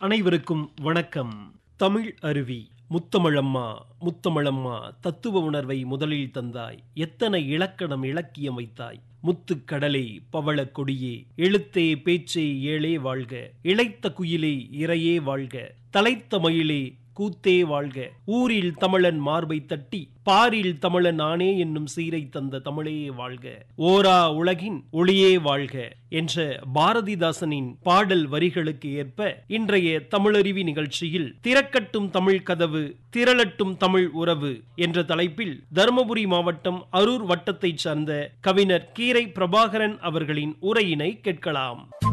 அனைவருக்கும் வணக்கம் தமிழ் அருவி முத்தமிழம்மா முத்தமிழம்மா தத்துவ உணர்வை முதலில் தந்தாய் எத்தனை இலக்கணம் இலக்கியம் வைத்தாய் முத்துக்கடலே பவள கொடியே எழுத்தே பேச்சே ஏழே வாழ்க இளைத்த குயிலே இறையே வாழ்க தலைத்த மயிலே கூத்தே வாழ்க ஊரில் தமிழன் மார்பை தட்டி பாரில் தமிழன் ஆனே என்னும் சீரை தந்த தமிழே வாழ்க ஓரா உலகின் ஒளியே வாழ்க என்ற பாரதிதாசனின் பாடல் வரிகளுக்கு ஏற்ப இன்றைய தமிழருவி நிகழ்ச்சியில் திறக்கட்டும் தமிழ் கதவு திரளட்டும் தமிழ் உறவு என்ற தலைப்பில் தருமபுரி மாவட்டம் அரூர் வட்டத்தைச் சார்ந்த கவிஞர் கீரை பிரபாகரன் அவர்களின் உரையினை கேட்கலாம்